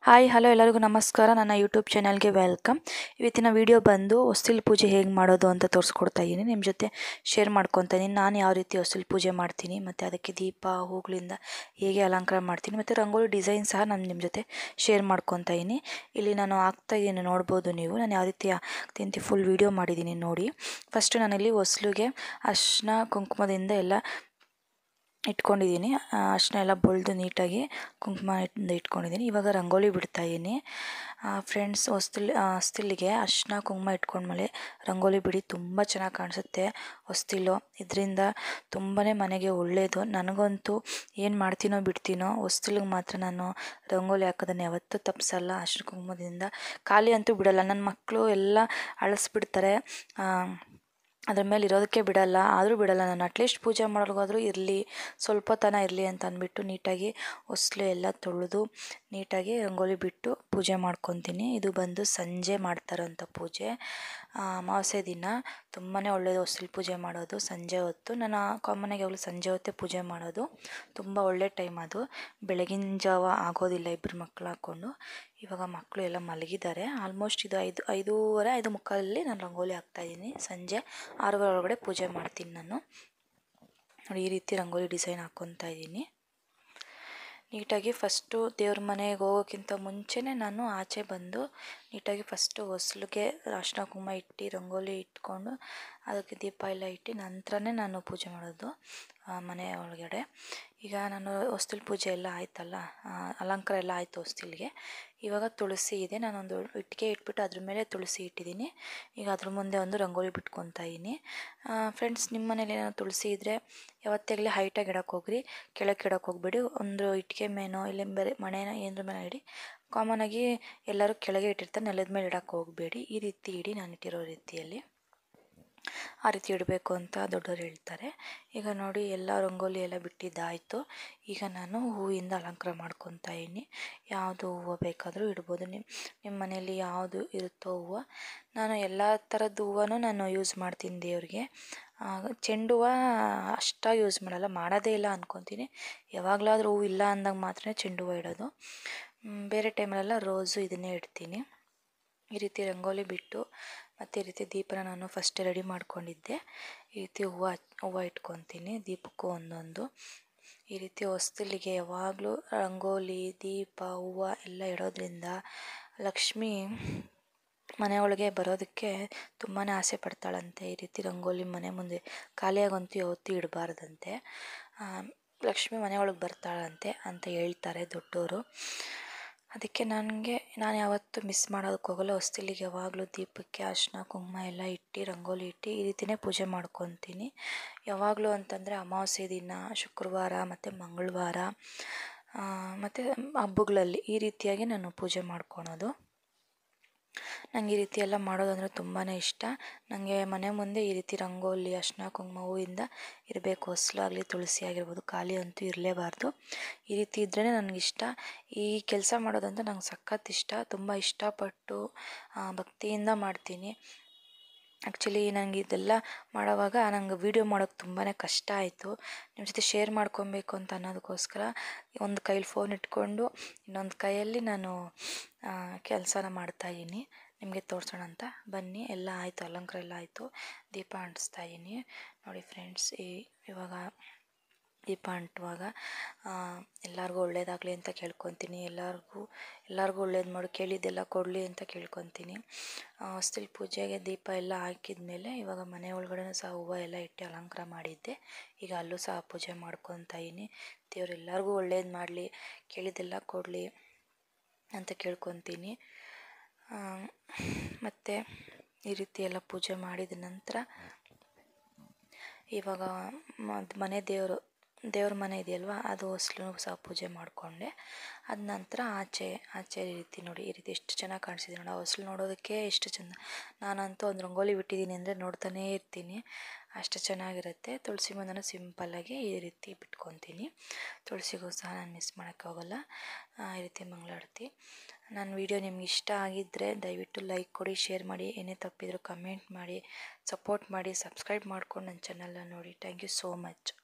hi hello ಎಲ್ಲರಿಗೂ ನಮಸ್ಕಾರ ನನ್ನ ಯೂಟ್ಯೂಬ್ ಚಾನಲ್ಗೆ ವೆಲ್ಕಮ್ ಇವತ್ತಿನ ವಿಡಿಯೋ ಬಂದು ಹೊಸ್ತಿಲ್ ಪೂಜೆ ಹೇಗೆ ಮಾಡೋದು ಅಂತ ತೋರಿಸ್ಕೊಡ್ತಾ ಇದ್ದೀನಿ ನಿಮ್ಮ ಜೊತೆ ಶೇರ್ ಮಾಡ್ಕೊತಾ ಇದ್ದೀನಿ ನಾನು ಯಾವ ರೀತಿ ಹೊಸ್ತಿಲ್ ಪೂಜೆ ಮಾಡ್ತೀನಿ ಮತ್ತು ಅದಕ್ಕೆ ದೀಪ ಹೂಗಳಿಂದ ಹೇಗೆ ಅಲಂಕಾರ ಮಾಡ್ತೀನಿ ಮತ್ತು ರಂಗೋಲಿ ಡಿಸೈನ್ ಸಹ ನಾನು ನಿಮ್ಮ ಜೊತೆ ಶೇರ್ ಮಾಡ್ಕೊತಾ ಇದ್ದೀನಿ ಇಲ್ಲಿ ನಾನು ಹಾಕ್ತಾ ಇದ್ದೀನಿ ನೋಡ್ಬೋದು ನೀವು ನಾನು ಯಾವ ರೀತಿ ಹಾಕ್ತೀನಿ ಫುಲ್ ವಿಡಿಯೋ ಮಾಡಿದ್ದೀನಿ ನೋಡಿ ಫಸ್ಟು ನಾನಿಲ್ಲಿ ಹೊಸ್ಲಿಗೆ ಅರಿಶಿನ ಕುಂಕುಮದಿಂದ ಎಲ್ಲ ಇಟ್ಕೊಂಡಿದ್ದೀನಿ ಅರಿಶಿನ ಎಲ್ಲ ಬಳ್ದು ನೀಟಾಗಿ ಕುಂಕುಮ ಇಂದ ಇಟ್ಕೊಂಡಿದ್ದೀನಿ ಇವಾಗ ರಂಗೋಲಿ ಬಿಡ್ತಾ ಇದ್ದೀನಿ ಫ್ರೆಂಡ್ಸ್ ಹೊಸ್ತಿಲ್ ಹೊಸ್ತಿಲಿಗೆ ಅರಿಶಿನ ಕುಂಕುಮ ಇಟ್ಕೊಂಡ್ಮೇಲೆ ರಂಗೋಲಿ ಬಿಡಿ ತುಂಬ ಚೆನ್ನಾಗಿ ಕಾಣಿಸುತ್ತೆ ಹೊಸ್ತಿಲು ಇದರಿಂದ ತುಂಬಾ ಮನೆಗೆ ಒಳ್ಳೆಯದು ನನಗಂತೂ ಏನು ಮಾಡ್ತೀನೋ ಬಿಡ್ತೀನೋ ಹೊಸ್ತಿಲಿಗೆ ಮಾತ್ರ ನಾನು ರಂಗೋಲಿ ಹಾಕೋದನ್ನು ಯಾವತ್ತೂ ತಪ್ಪಿಸಲ್ಲ ಅರಿಶಿನ ಕುಂಕುಮದಿಂದ ಖಾಲಿ ಅಂತೂ ಬಿಡಲ್ಲ ನನ್ನ ಮಕ್ಕಳು ಎಲ್ಲ ಅಳಿಸ್ಬಿಡ್ತಾರೆ ಅದ್ರ ಮೇಲೆ ಇರೋದಕ್ಕೆ ಬಿಡಲ್ಲ ಆದರೂ ಬಿಡಲ್ಲ ನಾನು ಅಟ್ಲೀಸ್ಟ್ ಪೂಜೆ ಮಾಡೋರಿಗಾದರೂ ಇರಲಿ ಸ್ವಲ್ಪ ತನ ಇರಲಿ ಅಂತ ಅಂದ್ಬಿಟ್ಟು ನೀಟಾಗಿ ಹೊಸ್ಲು ಎಲ್ಲ ತೊಳೆದು ನೀಟಾಗಿ ರಂಗೋಲಿ ಬಿಟ್ಟು ಪೂಜೆ ಮಾಡ್ಕೊತೀನಿ ಇದು ಬಂದು ಸಂಜೆ ಮಾಡ್ತಾರಂಥ ಪೂಜೆ ಅಮಾವಾಸ್ಯೆ ದಿನ ತುಂಬಾ ಒಳ್ಳೆಯದು ಹೊಸ್ಲು ಪೂಜೆ ಮಾಡೋದು ಸಂಜೆ ಹೊತ್ತು ನಾನು ಕಾಮನಾಗಿ ಯಾವಾಗಲೂ ಸಂಜೆ ಹೊತ್ತೇ ಪೂಜೆ ಮಾಡೋದು ತುಂಬ ಒಳ್ಳೆ ಟೈಮ್ ಅದು ಬೆಳಗಿನ ಜಾವ ಆಗೋದಿಲ್ಲ ಇಬ್ಬರು ಮಕ್ಕಳು ಹಾಕ್ಕೊಂಡು ಇವಾಗ ಮಕ್ಕಳು ಎಲ್ಲ ಮಲಗಿದ್ದಾರೆ ಆಲ್ಮೋಸ್ಟ್ ಇದು ಐದು ಐದೂವರೆ ಐದು ಮುಕ್ಕಾಲಲ್ಲಿ ನಾನು ರಂಗೋಲಿ ಹಾಕ್ತಾಯಿದ್ದೀನಿ ಸಂಜೆ ಆರೂವರೆ ಒಳಗಡೆ ಪೂಜೆ ಮಾಡ್ತೀನಿ ನಾನು ನೋಡಿ ಈ ರೀತಿ ರಂಗೋಲಿ ಡಿಸೈನ್ ಹಾಕ್ಕೊತಾ ಇದ್ದೀನಿ ನೀಟಾಗಿ ಫಸ್ಟು ದೇವ್ರ ಮನೆಗೆ ಹೋಗೋಕ್ಕಿಂತ ಮುಂಚೆನೇ ನಾನು ಆಚೆ ಬಂದು ನೀಟಾಗಿ ಫಸ್ಟು ಹೊಸ್ಲಿಗೆ ಅರಿಶಿನ ಕುಂಕುಮ ಇಟ್ಟು ರಂಗೋಲಿ ಇಟ್ಕೊಂಡು ಅದಕ್ಕೆ ದೀಪ ಎಲ್ಲ ಇಟ್ಟು ನಂತರನೇ ನಾನು ಪೂಜೆ ಮಾಡೋದು ಮನೆ ಒಳಗಡೆ ಈಗ ನಾನು ಹೊಸ್ತಿಲ್ ಪೂಜೆ ಎಲ್ಲ ಆಯ್ತಲ್ಲ ಅಲಂಕಾರ ಎಲ್ಲ ಆಯಿತು ಹೊಸ್ತಿಲ್ಗೆ ಇವಾಗ ತುಳಸಿ ಇದೆ ನಾನೊಂದು ಇಟ್ಟಿಗೆ ಇಟ್ಬಿಟ್ಟು ಅದ್ರ ಮೇಲೆ ತುಳಸಿ ಇಟ್ಟಿದ್ದೀನಿ ಈಗ ಅದ್ರ ಮುಂದೆ ಒಂದು ರಂಗೋಲಿ ಬಿಟ್ಕೊತಾ ಇದ್ದೀನಿ ಫ್ರೆಂಡ್ಸ್ ನಿಮ್ಮ ಮನೇಲಿ ಏನೋ ತುಳಸಿ ಇದ್ದರೆ ಯಾವತ್ತಾಗಲಿ ಹೈಟಾಗಿ ಇಡಕ್ಕೆ ಹೋಗ್ರಿ ಕೆಳಗೆ ಇಡಕ್ಕೆ ಹೋಗ್ಬೇಡಿ ಒಂದು ಇಟ್ಟಿಗೆ ಮೇನೋ ಇಲ್ಲ ಬೇರೆ ಮಣೇನ ಏನ್ರ ಮೇಲೆ ಇಡಿ ಕಾಮನಾಗಿ ಎಲ್ಲರೂ ಕೆಳಗೆ ಇಟ್ಟಿರ್ತಾರೆ ನೆಲದ ಮೇಲೆ ಇಡಕ್ಕೆ ಹೋಗಬೇಡಿ ಈ ರೀತಿ ಇಡಿ ನಾನು ಇಟ್ಟಿರೋ ರೀತಿಯಲ್ಲಿ ಆ ರೀತಿ ಇಡಬೇಕು ಅಂತ ದೊಡ್ಡವರು ಹೇಳ್ತಾರೆ ಈಗ ನೋಡಿ ಎಲ್ಲ ರಂಗೋಲಿ ಎಲ್ಲ ಬಿಟ್ಟಿದ್ದಾಯಿತು ಈಗ ನಾನು ಹೂವಿಂದ ಅಲಂಕಾರ ಮಾಡ್ಕೊತಾ ಇದ್ದೀನಿ ಯಾವುದು ಹೂವು ಬೇಕಾದರೂ ಇಡ್ಬೋದು ನಿಮ್ಮ ನಿಮ್ಮ ಮನೇಲಿ ಯಾವುದು ಇರುತ್ತೋ ಹೂವು ನಾನು ಎಲ್ಲ ಥರದ್ದು ಹೂವನೂ ನಾನು ಯೂಸ್ ಮಾಡ್ತೀನಿ ದೇವ್ರಿಗೆ ಚೆಂಡು ಹೂವು ಅಷ್ಟಾಗಿ ಯೂಸ್ ಮಾಡಲ್ಲ ಮಾಡೋದೇ ಇಲ್ಲ ಅಂದ್ಕೊತೀನಿ ಯಾವಾಗಲಾದ್ರೂ ಹೂವು ಇಲ್ಲ ಅಂದಾಗ ಮಾತ್ರ ಚೆಂಡು ಹೂವು ಇಡೋದು ಬೇರೆ ಟೈಮಲ್ಲೆಲ್ಲ ರೋಸು ಇದನ್ನೇ ಇಡ್ತೀನಿ ಈ ರೀತಿ ರಂಗೋಲಿ ಬಿಟ್ಟು ಮತ್ತು ಈ ರೀತಿ ದೀಪನ ನಾನು ಫಸ್ಟ್ ರೆಡಿ ಮಾಡ್ಕೊಂಡಿದ್ದೆ ಈ ರೀತಿ ಹೂವು ಹೂವು ಇಟ್ಕೊತೀನಿ ದೀಪಕ್ಕೂ ಒಂದೊಂದು ಈ ರೀತಿ ಹೊಸ್ತಿಲಿಗೆ ಯಾವಾಗಲೂ ರಂಗೋಲಿ ದೀಪ ಹೂವು ಎಲ್ಲ ಇಡೋದ್ರಿಂದ ಲಕ್ಷ್ಮಿ ಮನೆಯೊಳಗೆ ಬರೋದಕ್ಕೆ ತುಂಬಾ ಆಸೆ ಪಡ್ತಾಳಂತೆ ಈ ರೀತಿ ರಂಗೋಲಿ ಮನೆ ಮುಂದೆ ಖಾಲಿಯಾಗಂತೂ ಯಾವತ್ತೂ ಇಡಬಾರ್ದಂತೆ ಲಕ್ಷ್ಮಿ ಮನೆಯೊಳಗೆ ಬರ್ತಾಳಂತೆ ಅಂತ ಹೇಳ್ತಾರೆ ದೊಡ್ಡವರು ಅದಕ್ಕೆ ನನಗೆ ನಾನು ಯಾವತ್ತೂ ಮಿಸ್ ಮಾಡೋದಕ್ಕೆ ಹೋಗಲ್ಲ ಹೊಸ್ತಿಲಿಗೆ ಯಾವಾಗಲೂ ದೀಪಕ್ಕೆ ಅರಿಶಿನ ಕುಂಕುಮ ಎಲ್ಲ ಇಟ್ಟು ರಂಗೋಲಿ ಇಟ್ಟು ಈ ರೀತಿಯೇ ಪೂಜೆ ಮಾಡ್ಕೊತೀನಿ ಯಾವಾಗಲೂ ಅಂತಂದರೆ ಅಮಾವಾಸ್ಯೆ ದಿನ ಶುಕ್ರವಾರ ಮತ್ತು ಮಂಗಳವಾರ ಮತ್ತು ಹಬ್ಬಗಳಲ್ಲಿ ಈ ರೀತಿಯಾಗಿ ನಾನು ಪೂಜೆ ಮಾಡ್ಕೊಳೋದು ನನಗೆ ಈ ರೀತಿ ಎಲ್ಲ ಮಾಡೋದಂದರೆ ತುಂಬಾ ಇಷ್ಟ ನನಗೆ ಮನೆ ಮುಂದೆ ಈ ರೀತಿ ರಂಗೋಲಿ ಅರಿಶಿನ ಕುಂಕುಮ ಹೂವಿಂದ ಇರಬೇಕು ಹೊಸ್ಲಾಗಲಿ ತುಳಸಿ ಆಗಿರ್ಬೋದು ಖಾಲಿ ಅಂತೂ ಇರಲೇಬಾರ್ದು ಈ ರೀತಿ ಇದ್ರೇ ನನಗಿಷ್ಟ ಈ ಕೆಲಸ ಮಾಡೋದಂತ ನಂಗೆ ಸಖತ್ ಇಷ್ಟ ತುಂಬ ಇಷ್ಟಪಟ್ಟು ಭಕ್ತಿಯಿಂದ ಮಾಡ್ತೀನಿ ಆ್ಯಕ್ಚುಲಿ ನನಗೆ ಇದೆಲ್ಲ ಮಾಡೋವಾಗ ನಂಗೆ ವೀಡಿಯೋ ಮಾಡೋಕ್ಕೆ ತುಂಬಾ ಕಷ್ಟ ಆಯಿತು ನಿಮ್ಮ ಜೊತೆ ಶೇರ್ ಮಾಡ್ಕೊಬೇಕು ಅಂತ ಅನ್ನೋದಕ್ಕೋಸ್ಕರ ಒಂದು ಕೈಲಿ ಫೋನ್ ಇಟ್ಕೊಂಡು ಇನ್ನೊಂದು ಕೈಯಲ್ಲಿ ನಾನು ಕೆಲಸನ ಮಾಡ್ತಾಯಿದ್ದೀನಿ ನಿಮಗೆ ತೋರಿಸೋಣ ಅಂತ ಬನ್ನಿ ಎಲ್ಲ ಆಯಿತು ಅಲಂಕಾರ ಎಲ್ಲ ಆಯಿತು ದೀಪ ಅಂಟಿಸ್ತಾ ಇದ್ದೀನಿ ನೋಡಿ ಫ್ರೆಂಡ್ಸ್ ಈ ಇವಾಗ ದೀಪ ಅಂಟುವಾಗ ಎಲ್ಲರಿಗೂ ಒಳ್ಳೇದಾಗಲಿ ಅಂತ ಕೇಳ್ಕೊತೀನಿ ಎಲ್ಲರಿಗೂ ಎಲ್ಲರಿಗೂ ಒಳ್ಳೇದು ಮಾಡಿ ಕೇಳಿದ್ದೆಲ್ಲ ಕೊಡಲಿ ಅಂತ ಕೇಳ್ಕೊತೀನಿ ಹೊಸ್ತಿಲ್ ಪೂಜೆಗೆ ದೀಪ ಎಲ್ಲ ಹಾಕಿದ ಮೇಲೆ ಇವಾಗ ಮನೆ ಒಳಗಡೆನೂ ಸಹ ಹೂವು ಎಲ್ಲ ಇಟ್ಟು ಅಲಂಕಾರ ಮಾಡಿದ್ದೆ ಈಗ ಅಲ್ಲೂ ಸಹ ಪೂಜೆ ಮಾಡ್ಕೊತಾ ಇದ್ದೀನಿ ದೇವ್ರು ಎಲ್ಲರಿಗೂ ಒಳ್ಳೇದು ಮಾಡಲಿ ಕೇಳಿದ್ದೆಲ್ಲ ಕೊಡಲಿ ಅಂತ ಕೇಳ್ಕೊತೀನಿ ಮತ್ತು ಈ ರೀತಿ ಎಲ್ಲ ಪೂಜೆ ಮಾಡಿದ ನಂತರ ಇವಾಗ ಮನೆ ದೇವರು ದೇವ್ರ ಮನೆ ಇದೆಯಲ್ವ ಅದು ಹೊಸ್ಲು ಸಹ ಪೂಜೆ ಮಾಡಿಕೊಂಡೆ ಅದ ನಂತರ ಆಚೆ ಆಚೆ ಈ ರೀತಿ ನೋಡಿ ಈ ರೀತಿ ಎಷ್ಟು ಚೆನ್ನಾಗಿ ಕಾಣಿಸಿದೆ ನೋಡಿ ಆ ಹೊಸ್ಲು ನೋಡೋದಕ್ಕೆ ಎಷ್ಟು ಚೆಂದ ನಾನಂತೂ ಒಂದು ರಂಗೋಲಿ ಬಿಟ್ಟಿದ್ದೀನಿ ಅಂದರೆ ನೋಡ್ತಾನೇ ಇರ್ತೀನಿ ಅಷ್ಟು ಚೆನ್ನಾಗಿರುತ್ತೆ ತುಳಸಿ ಮುಂದೆನೂ ಸಿಂಪಲ್ಲಾಗಿ ಈ ರೀತಿ ಬಿಟ್ಕೊತೀನಿ ತುಳಸಿಗೂ ಸಹ ನಾನು ಮಿಸ್ ಮಾಡೋಕ್ಕೆ ಹೋಗಲ್ಲ ಈ ರೀತಿ ಮಂಗಳಾರತಿ ನನ್ನ ವಿಡಿಯೋ ನಿಮ್ಗೆ ಇಷ್ಟ ಆಗಿದ್ದರೆ ದಯವಿಟ್ಟು ಲೈಕ್ ಕೊಡಿ ಶೇರ್ ಮಾಡಿ ಏನೇ ತಪ್ಪಿದರೂ ಕಮೆಂಟ್ ಮಾಡಿ ಸಪೋರ್ಟ್ ಮಾಡಿ ಸಬ್ಸ್ಕ್ರೈಬ್ ಮಾಡ್ಕೊಂಡು ನನ್ನ ಚಾನಲ್ನ ನೋಡಿ ಥ್ಯಾಂಕ್ ಯು ಸೋ ಮಚ್